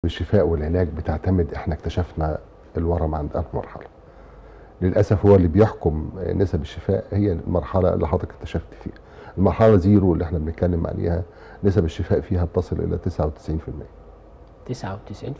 الشفاء والعلاج بتعتمد احنا اكتشفنا الورم عند أنهي مرحله للاسف هو اللي بيحكم نسب الشفاء هي المرحله اللي حضرتك اكتشفت فيها المرحله زيرو اللي احنا بنتكلم عليها نسب الشفاء فيها بتصل الى 99% 99%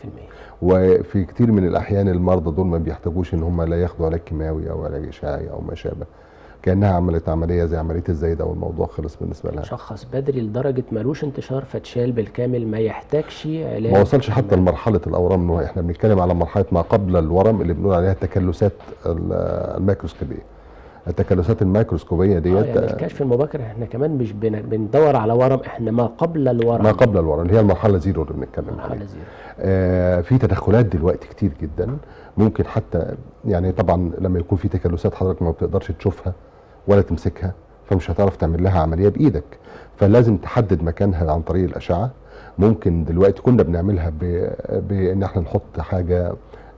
وفي كتير من الاحيان المرضى دول ما بيحتاجوش ان هم لا ياخدوا علاج كيماوي او علاج اشعاعي او ما شابه كانها عملت عمليه زي عمليه الزايده والموضوع خلص بالنسبه لها شخص بدري لدرجه ملوش انتشار فتشال بالكامل ما يحتاجش علاج ما وصلش حتى لمرحله الاورام إن هو احنا بنتكلم على مرحله ما قبل الورم اللي بنقول عليها التكلسات ال- الميكروسكوبيه التكلسات الميكروسكوبيه آه ديت يعني الكشف المبكر احنا كمان مش بن- بندور على ورم احنا ما قبل الورم ما قبل الورم اللي هي المرحله زيرو اللي بنتكلم عليها مرحله زيرو آه، في تدخلات دلوقتي كتير جدا ممكن حتى يعني طبعا لما يكون في تكلسات حضرتك ما بتقدرش تشوفها ولا تمسكها فمش هتعرف تعمل لها عمليه بايدك فلازم تحدد مكانها عن طريق الاشعه ممكن دلوقتي كنا بنعملها ب- بان احنا نحط حاجه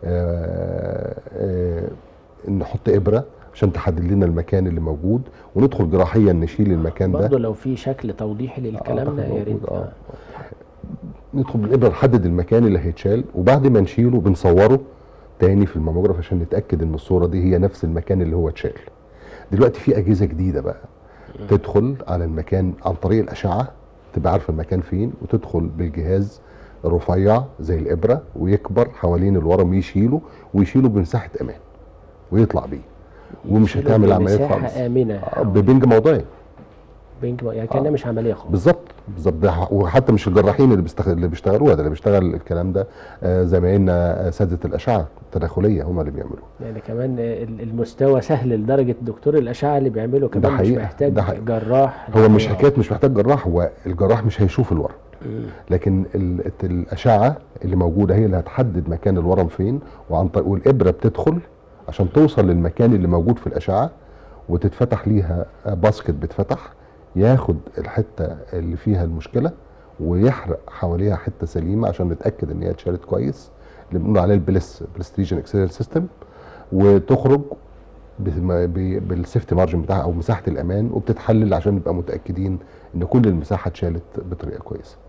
آه، آه، نحط ابره عشان تحدد لنا المكان اللي موجود وندخل جراحيا نشيل المكان ده برضه لو في شكل توضيحي للكلام ده يا ريت موجود، آه. آه. ندخل بالابره نحدد المكان اللي هيتشال وبعد ما نشيله بنصوره تاني في الماموجراف عشان نتاكد ان الصوره دي هي نفس المكان اللي هو اتشال دلوقتي في اجهزه جديده بقى تدخل على المكان عن طريق الاشعه تبقى عارفه المكان فين وتدخل بالجهاز رفيع زي الابره ويكبر حوالين الورم يشيله ويشيله بمساحه امان ويطلع بيه ومش يشيله هتعمل عمليات بمساحة خالص آمنة آه، ببنج موضعي بينج يعني كأنها مش عملية خالص بالظبط بالظبط ده ح- وحتى مش الجراحين اللي بيستغ... اللي بيشتغلوها ده اللي بيشتغل الكلام ده آه، زمايلنا اساتذه الاشعه التداخليه هم اللي بيعملوه يعني كمان ال- المستوى سهل لدرجة دكتور الأشعة اللي بيعمله كمان مش حقيقة، محتاج ده حقيقة. جراح هو مش حكايه مش محتاج جراح هو الجراح مش هيشوف الورم مم. لكن ال... الاشعه اللي موجوده هي اللي هتحدد مكان الورم فين وعن طريق والابره بتدخل عشان توصل للمكان اللي موجود في الاشعه وتتفتح ليها باسكت بتفتح ياخد الحته اللي فيها المشكله ويحرق حواليها حته سليمه عشان نتاكد ان هي اتشالت كويس اللي بنقول عليه البلس برستيجن اكسيلر سيستم وتخرج بم- ب- بالسيفتي مارجن بتاعها او مساحه الامان وبتتحلل عشان نبقى متاكدين ان كل المساحه اتشالت بطريقه كويسه